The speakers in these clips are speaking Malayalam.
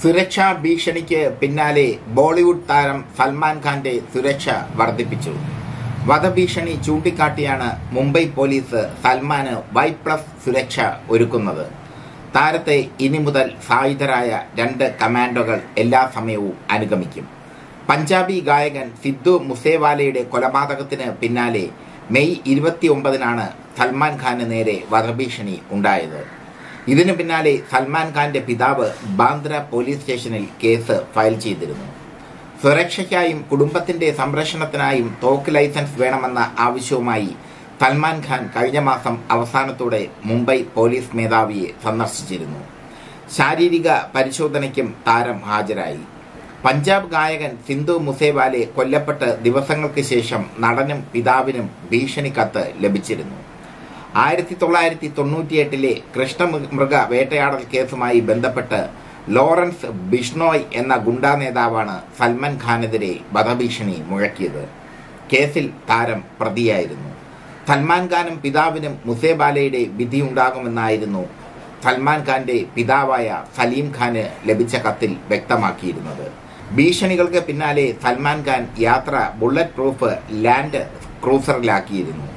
സുരക്ഷാ ഭീഷണിക്ക് പിന്നാലെ ബോളിവുഡ് താരം സൽമാൻ ഖാന്റെ സുരക്ഷ വർദ്ധിപ്പിച്ചു വധഭീഷണി ചൂണ്ടിക്കാട്ടിയാണ് മുംബൈ പോലീസ് സൽമാന് വൈ പ്ലസ് സുരക്ഷ ഒരുക്കുന്നത് താരത്തെ ഇനി മുതൽ സായുധരായ രണ്ട് കമാൻഡോകൾ എല്ലാ സമയവും അനുഗമിക്കും പഞ്ചാബി ഗായകൻ സിദ്ധു മുസേവാലയുടെ കൊലപാതകത്തിന് പിന്നാലെ മെയ് ഇരുപത്തിയൊമ്പതിനാണ് സൽമാൻ ഖാന് നേരെ വധഭീഷണി ഉണ്ടായത് ഇതിനു പിന്നാലെ സൽമാൻ ഖാന്റെ പിതാവ് ബാന്ദ്ര പോലീസ് സ്റ്റേഷനിൽ കേസ് ഫയൽ ചെയ്തിരുന്നു സുരക്ഷയ്ക്കായും കുടുംബത്തിന്റെ സംരക്ഷണത്തിനായും തോക്ക് ലൈസൻസ് വേണമെന്ന ആവശ്യവുമായി സൽമാൻ ഖാൻ കഴിഞ്ഞ മാസം അവസാനത്തോടെ മുംബൈ പോലീസ് മേധാവിയെ സന്ദർശിച്ചിരുന്നു ശാരീരിക പരിശോധനയ്ക്കും താരം ഹാജരായി പഞ്ചാബ് ഗായകൻ സിന്ധു മുസേവാലെ കൊല്ലപ്പെട്ട് ദിവസങ്ങൾക്ക് ശേഷം നടനും പിതാവിനും ഭീഷണി കത്ത് ലഭിച്ചിരുന്നു ആയിരത്തി തൊള്ളായിരത്തി തൊണ്ണൂറ്റിയെട്ടിലെ കൃഷ്ണമൃഗ വേട്ടയാടൽ കേസുമായി ബന്ധപ്പെട്ട് ലോറൻസ് ബിഷ്ണോയ് എന്ന ഗുണ്ടാ നേതാവാണ് സൽമാൻ ഖാനെതിരെ വധഭീഷണി മുഴക്കിയത് കേസിൽ താരം പ്രതിയായിരുന്നു സൽമാൻ ഖാനും പിതാവിനും മുസേബാലയുടെ വിധിയുണ്ടാകുമെന്നായിരുന്നു സൽമാൻ ഖാന്റെ പിതാവായ സലീം ഖാന് ലഭിച്ച കത്തിൽ വ്യക്തമാക്കിയിരുന്നത് ഭീഷണികൾക്ക് പിന്നാലെ സൽമാൻ ഖാൻ യാത്ര ബുള്ളറ്റ് പ്രൂഫ് ലാൻഡ് ക്രൂസറിലാക്കിയിരുന്നു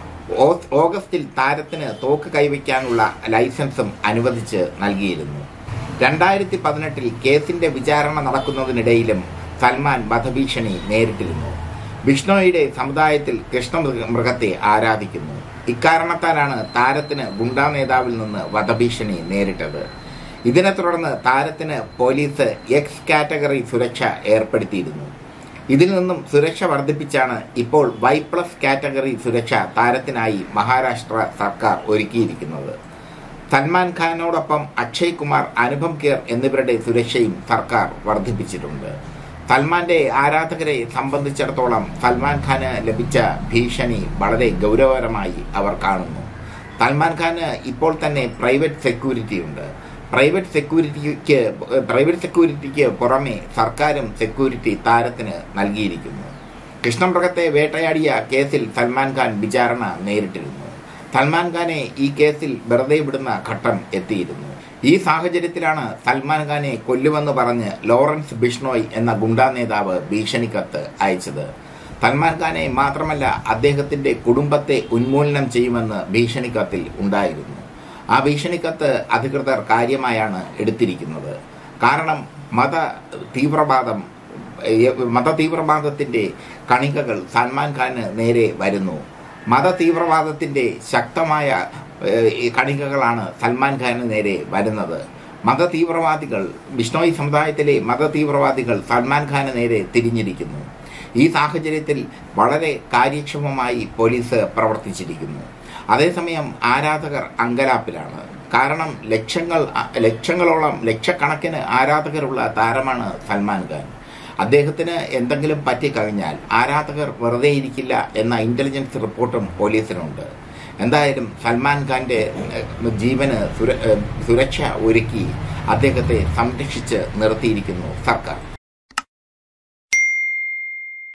ഓ- ഓഗസ്റ്റിൽ താരത്തിന് തോക്ക് കൈവയ്ക്കാനുള്ള ലൈസൻസും അനുവദിച്ച് നൽകിയിരുന്നു രണ്ടായിരത്തി പതിനെട്ടിൽ കേസിന്റെ വിചാരണ നടക്കുന്നതിനിടയിലും സൽമാൻ വധഭീഷണി നേരിട്ടിരുന്നു ബിഷ്ണോയുടെ സമുദായത്തിൽ കൃഷ്ണമൃഗത്തെ ആരാധിക്കുന്നു ഇക്കാരണത്താലാണ് താരത്തിന് ഗുണ്ടാ നേതാവിൽ നിന്ന് വധഭീഷണി നേരിട്ടത് ഇതിനെ തുടർന്ന് താരത്തിന് പോലീസ് എക്സ് കാറ്റഗറി സുരക്ഷ ഏർപ്പെടുത്തിയിരുന്നു ഇതിൽ നിന്നും സുരക്ഷ വർദ്ധിപ്പിച്ചാണ് ഇപ്പോൾ വൈ പ്ലസ് കാറ്റഗറി സുരക്ഷ താരത്തിനായി മഹാരാഷ്ട്ര സർക്കാർ ഒരുക്കിയിരിക്കുന്നത് സൽമാൻ ഖാനോടൊപ്പം അക്ഷയ് കുമാർ അനുപം കെയർ എന്നിവരുടെ സുരക്ഷയും സർക്കാർ വർദ്ധിപ്പിച്ചിട്ടുണ്ട് സൽമാന്റെ ആരാധകരെ സംബന്ധിച്ചിടത്തോളം സൽമാൻ ഖാന് ലഭിച്ച ഭീഷണി വളരെ ഗൗരവകരമായി അവർ കാണുന്നു സൽമാൻ ഖാന് ഇപ്പോൾ തന്നെ പ്രൈവറ്റ് സെക്യൂരിറ്റി ഉണ്ട് പ്രൈവറ്റ് സെക്യൂരിറ്റിക്ക് പ്രൈവറ്റ് സെക്യൂരിറ്റിക്ക് പുറമെ സർക്കാരും സെക്യൂരിറ്റി താരത്തിന് നൽകിയിരിക്കുന്നു കൃഷ്ണമൃഗത്തെ വേട്ടയാടിയ കേസിൽ സൽമാൻ ഖാൻ വിചാരണ നേരിട്ടിരുന്നു സൽമാൻ ഖാനെ ഈ കേസിൽ വെറുതെ വിടുന്ന ഘട്ടം എത്തിയിരുന്നു ഈ സാഹചര്യത്തിലാണ് സൽമാൻ ഖാനെ കൊല്ലുമെന്ന് പറഞ്ഞ് ലോറൻസ് ബിഷ്ണോയ് എന്ന ഗുണ്ടാ നേതാവ് ഭീഷണിക്കത്ത് അയച്ചത് സൽമാൻ ഖാനെ മാത്രമല്ല അദ്ദേഹത്തിന്റെ കുടുംബത്തെ ഉന്മൂലനം ചെയ്യുമെന്ന് ഭീഷണിക്കത്തിൽ ഉണ്ടായിരുന്നു ആ ഭീഷണിക്കത്ത് അധികൃതർ കാര്യമായാണ് എടുത്തിരിക്കുന്നത് കാരണം മത തീവ്രവാദം ഏ, മത തീവ്രവാദത്തിന്റെ കണികകൾ സൽമാൻ ഖാന് നേരെ വരുന്നു മത തീവ്രവാദത്തിന്റെ ശക്തമായ ഏ, ഈ കണികകളാണ് സൽമാൻ ഖാന് നേരെ വരുന്നത് മത തീവ്രവാദികൾ ബിഷ്ണോയി സമുദായത്തിലെ മത തീവ്രവാദികൾ സൽമാൻ ഖാന് നേരെ തിരിഞ്ഞിരിക്കുന്നു ഈ സാഹചര്യത്തിൽ വളരെ കാര്യക്ഷമമായി പോലീസ് പ്രവർത്തിച്ചിരിക്കുന്നു അതേസമയം ആരാധകർ അങ്കലാപ്പിലാണ് കാരണം ലക്ഷങ്ങൾ ലക്ഷങ്ങളോളം ലക്ഷക്കണക്കിന് ആരാധകരുള്ള താരമാണ് സൽമാൻ ഖാൻ അദ്ദേഹത്തിന് എന്തെങ്കിലും പറ്റിക്കഴിഞ്ഞാൽ ആരാധകർ വെറുതെ ഇരിക്കില്ല എന്ന ഇന്റലിജൻസ് റിപ്പോർട്ടും പോലീസിനുണ്ട് എന്തായാലും സൽമാൻ ഖാന്റെ ഏഹ്, ജീവന് സുര- ഏഹ്, സുരക്ഷ ഒരുക്കി അദ്ദേഹത്തെ സംരക്ഷിച്ച് നിർത്തിയിരിക്കുന്നു സർക്കാർ